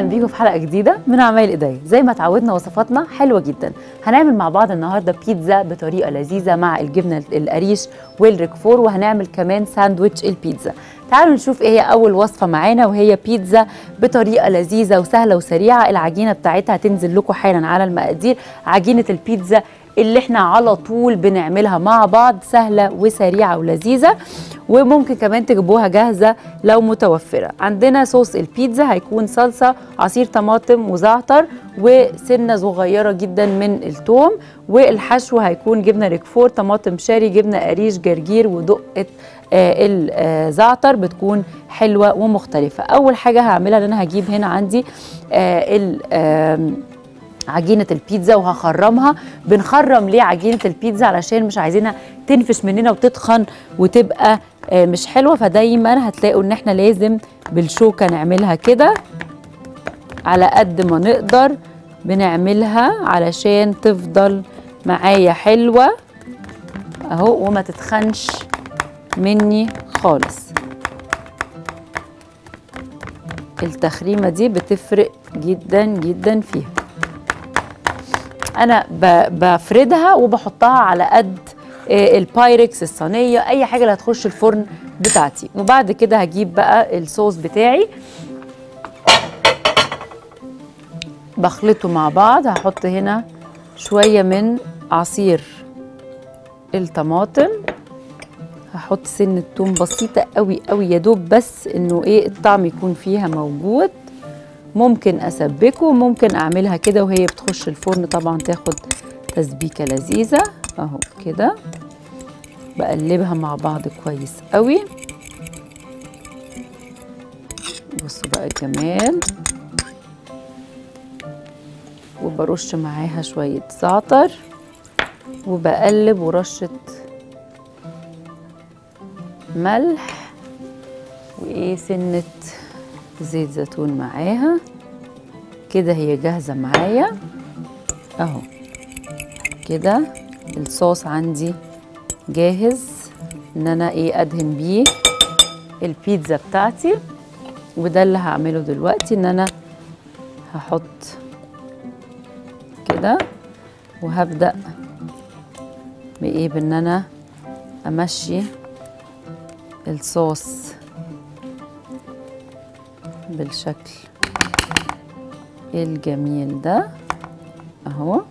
بيكم في حلقه جديده من اعمال ايديا زي ما اتعودنا وصفاتنا حلوه جدا هنعمل مع بعض النهارده بيتزا بطريقه لذيذه مع الجبنه القريش والريكفور وهنعمل كمان ساندويتش البيتزا تعالوا نشوف ايه هي اول وصفه معانا وهي بيتزا بطريقه لذيذه وسهله وسريعه العجينه بتاعتها هتنزل لكم حالا على المقادير عجينه البيتزا اللي احنا على طول بنعملها مع بعض سهله وسريعه ولذيذه وممكن كمان تجيبوها جاهزه لو متوفره عندنا صوص البيتزا هيكون صلصه عصير طماطم وزعتر وسنه صغيره جدا من الثوم والحشو هيكون جبنه ريكفور طماطم شاري جبنه قريش جرجير ودقه آه الزعتر بتكون حلوه ومختلفه اول حاجه هعملها ان انا هجيب هنا عندي آه عجينه البيتزا وهخرمها بنخرم ليه عجينه البيتزا علشان مش عايزينها تنفش مننا وتتخن وتبقى آه مش حلوه فدايما هتلاقوا ان احنا لازم بالشوكه نعملها كده على قد ما نقدر بنعملها علشان تفضل معايا حلوه اهو وما تتخنش مني خالص التخريمه دي بتفرق جدا جدا فيها انا بفردها وبحطها على قد البايركس الصينيه اي حاجه اللي هتخش الفرن بتاعتي وبعد كده هجيب بقى الصوص بتاعي بخلطه مع بعض هحط هنا شويه من عصير الطماطم هحط سنه توم بسيطه قوي قوي يا دوب بس انه ايه الطعم يكون فيها موجود ممكن اسبكه ممكن اعملها كده وهي بتخش الفرن طبعا تاخد تسبيكه لذيذه اهو كده بقلبها مع بعض كويس قوي بصوا بقى الجمال وبرش معاها شويه زعتر وبقلب ورشه ملح وايه سنه زيت زيتون معاها كده هي جاهزة معايا اهو كده الصوص عندي جاهز ان انا ايه ادهن بيه البيتزا بتاعتي وده اللي هعمله دلوقتي ان انا هحط كده وهبدأ بايه بان انا امشي الصوص بالشكل الجميل ده اهو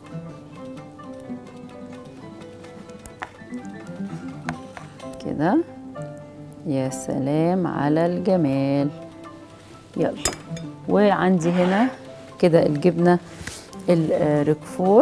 كده يا سلام على الجمال يلا وعندي هنا كده الجبنه الركفور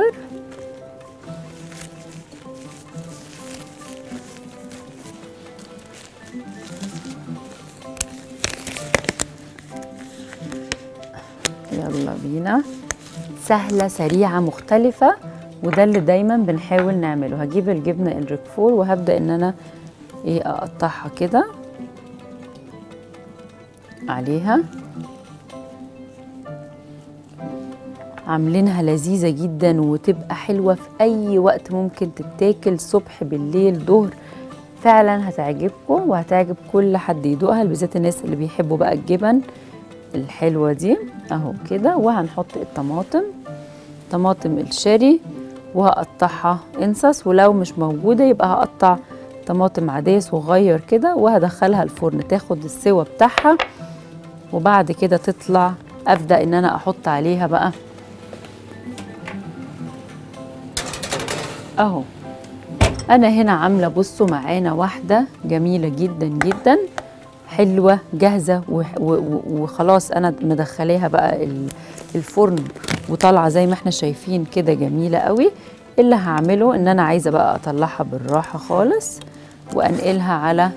يلا بينا سهلة سريعة مختلفة وده اللي دايما بنحاول نعمله هجيب الجبنة الريكفور وهبدأ ان انا ايه اقطعها كده عليها عاملينها لذيذة جدا وتبقى حلوة في اي وقت ممكن تتاكل صبح بالليل ظهر فعلا هتعجبكم وهتعجب كل حد يدوقها بالذات الناس اللي بيحبوا بقى الجبن الحلوة دي اهو كده وهنحط الطماطم طماطم الشاري وهقطعها انصص ولو مش موجودة يبقى هقطع طماطم عادية صغير كده وهدخلها الفرن تاخد السوا بتاعها وبعد كده تطلع ابدأ ان انا احط عليها بقى اهو انا هنا عاملة بصوا معانا واحدة جميلة جدا جدا حلوه جاهزه وخلاص انا مدخلاها بقى الفرن وطالعه زي ما احنا شايفين كده جميله قوي اللي هعمله ان انا عايزه بقى اطلعها بالراحه خالص وانقلها على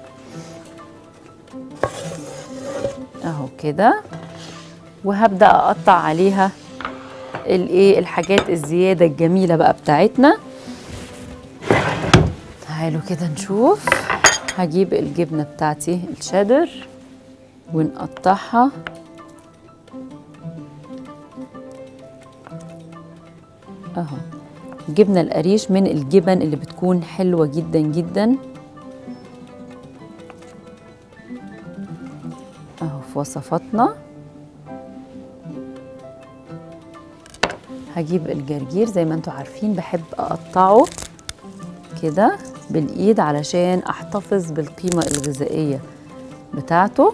اهو كده وهبدا اقطع عليها الايه الحاجات الزياده الجميله بقى بتاعتنا تعالوا كده نشوف هجيب الجبنة بتاعتي الشيدر ونقطعها اهو جبنة القريش من الجبن اللي بتكون حلوة جدا جدا اهو في وصفاتنا هجيب الجرجير زي ما انتوا عارفين بحب اقطعه كده بالايد علشان احتفظ بالقيمة الغذائية بتاعته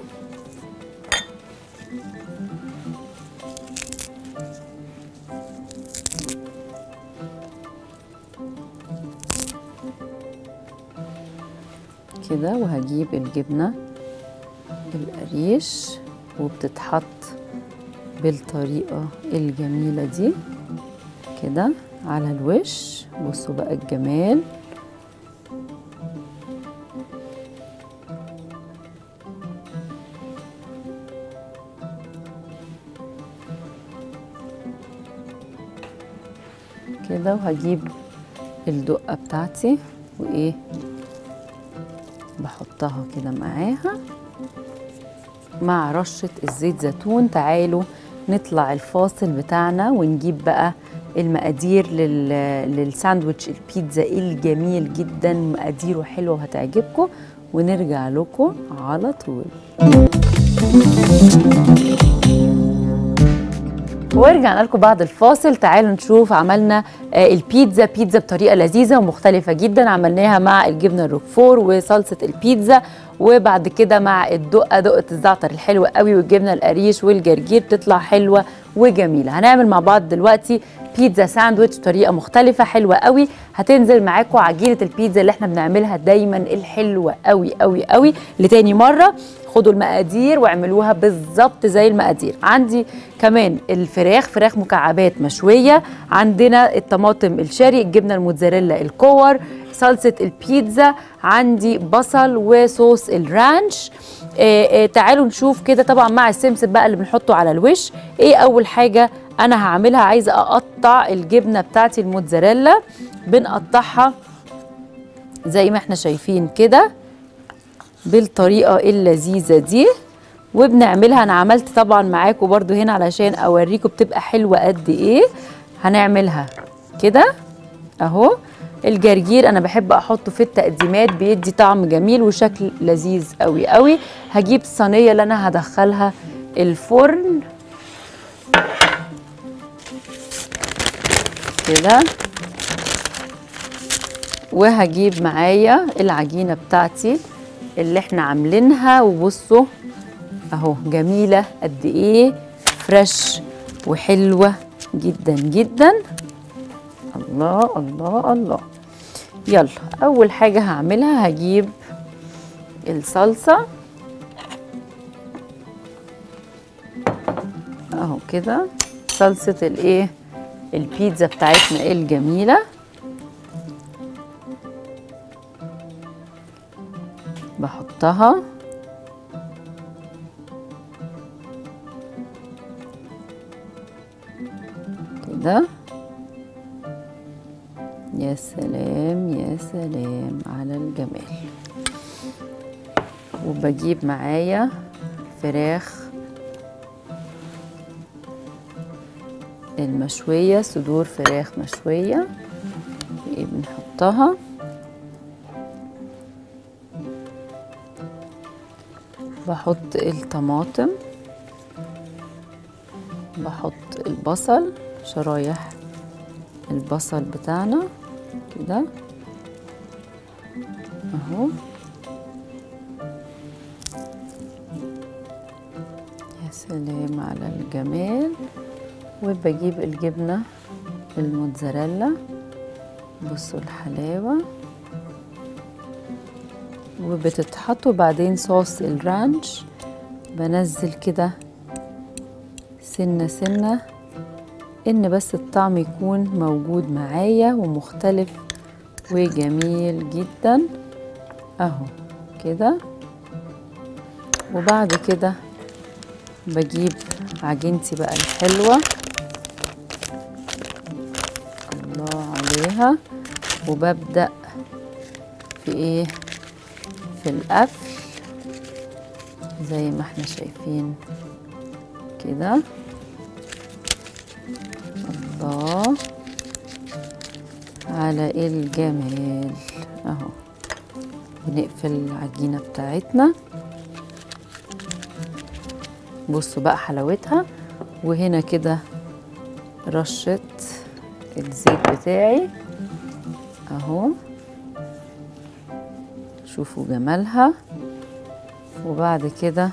كده وهجيب الجبنة القريش وبتتحط بالطريقة الجميلة دي كده على الوش بصوا بقى الجمال كده وهجيب الدقة بتاعتي وايه بحطها كده معاها مع رشة الزيت زيتون تعالوا نطلع الفاصل بتاعنا ونجيب بقى المقادير لل... للساندوتش البيتزا الجميل جدا مقاديره حلوة وهتعجبكم ونرجع لكم على طول ورجعنا لكم بعد الفاصل تعالوا نشوف عملنا آه، البيتزا بيتزا بطريقه لذيذه ومختلفه جدا عملناها مع الجبنه الروكفور وصلصه البيتزا وبعد كده مع الدقه دقه الزعتر الحلوه قوي والجبنه القريش والجرجير بتطلع حلوه وجميله هنعمل مع بعض دلوقتي بيتزا ساندويتش بطريقه مختلفه حلوه قوي هتنزل معاكم عجينه البيتزا اللي احنا بنعملها دايما الحلوه قوي قوي قوي لتاني مره خدوا المقادير واعملوها بالظبط زي المقادير عندي كمان الفراخ فراخ مكعبات مشويه عندنا الطماطم الشاري الجبنه الموتزاريلا الكور صلصه البيتزا عندي بصل وصوص الرانش آه آه تعالوا نشوف كده طبعا مع السمسم بقى اللي بنحطه على الوش ايه اول حاجه انا هعملها عايزه اقطع الجبنه بتاعتي الموتزاريلا بنقطعها زي ما احنا شايفين كده بالطريقه اللذيذه دي وبنعملها انا عملت طبعا معاكم برضو هنا علشان اوريكم بتبقى حلوه قد ايه هنعملها كده اهو الجرجير انا بحب احطه في التقديمات بيدي طعم جميل وشكل لذيذ قوي قوي هجيب الصينيه اللي انا هدخلها الفرن كده وهجيب معايا العجينه بتاعتي اللي احنا عاملينها وبصوا اهو جميله قد ايه فريش وحلوه جدا جدا الله الله الله يلا اول حاجه هعملها هجيب الصلصه اهو كده صلصه الايه البيتزا بتاعتنا الجميله بحطها كده يا سلام يا سلام على الجمال وبجيب معايا فراخ المشوية صدور فراخ مشوية ايه بنحطها بحط الطماطم بحط البصل شرايح البصل بتاعنا كده اهو يا سلام على الجمال وبجيب الجبنة الموتزاريلا بصوا الحلاوة وبتتحط وبعدين صوص الرانش بنزل كده سنة سنة ان بس الطعم يكون موجود معايا ومختلف وجميل جدا اهو كده وبعد كده بجيب عجينتي بقى الحلوة الله عليها وببدأ في ايه في القفل زي ما احنا شايفين كده الله على الجمال اهو بنقفل العجينة بتاعتنا بصوا بقى حلاوتها وهنا كده رشة الزيت بتاعي اهو شوفوا جمالها وبعد كده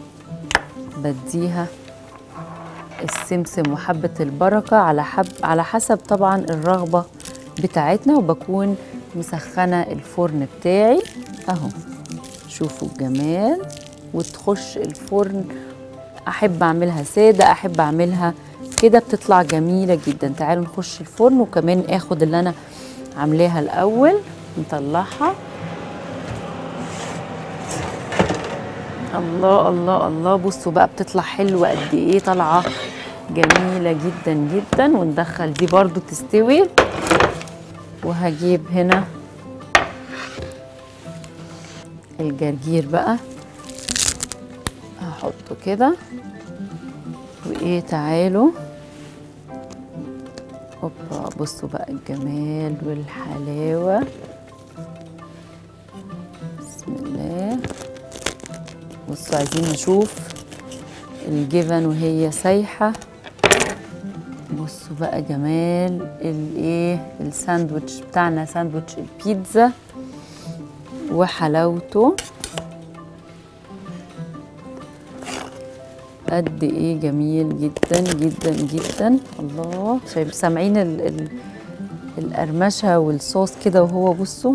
بديها السمسم وحبة البركة على حب على حسب طبعا الرغبة بتاعتنا وبكون مسخنة الفرن بتاعي اهو شوفوا الجمال وتخش الفرن احب اعملها سادة احب اعملها كده بتطلع جميلة جدا تعالوا نخش الفرن وكمان اخد اللي انا عاملاها الاول نطلعها الله الله الله بصوا بقى بتطلع حلوة قد ايه طالعة جميلة جدا جدا وندخل دي برضو تستوي وهجيب هنا الجرجير بقى هحطه كده وايه تعالوا اوبا بصوا بقى الجمال والحلاوة بسم الله بصوا عايزين نشوف الجبن وهي سايحة بصوا بقى جمال الايه الساندوتش بتاعنا ساندوتش البيتزا وحلاوته قد ايه جميل جدا جدا جدا الله شايف سامعين ال ال القرمشه والصوص كده وهو بصوا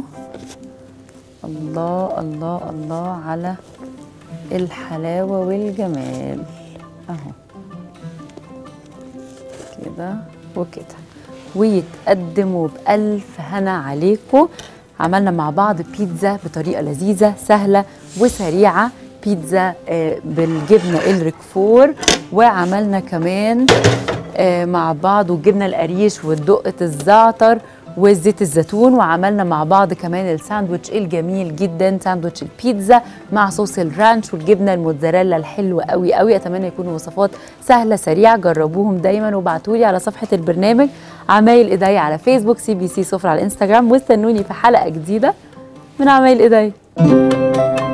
الله الله الله على الحلاوه والجمال اهو كده وكده ويتقدموا بألف هنا عليكم عملنا مع بعض بيتزا بطريقة لذيذة سهلة وسريعة بيتزا آه، بالجبنة الركفور وعملنا كمان آه، مع بعض وجبنا القريش ودقة الزعتر وزيت الزيتون وعملنا مع بعض كمان الساندوتش الجميل جدا ساندوتش البيتزا مع صوص الرانش والجبنه الموتزاريلا الحلوه قوي قوي اتمنى يكونوا وصفات سهله سريعه جربوهم دايما وابعتوا لي على صفحه البرنامج عمايل ايديا على فيسبوك سي بي سي سفرة على الانستجرام واستنوني في حلقه جديده من عمايل ايديا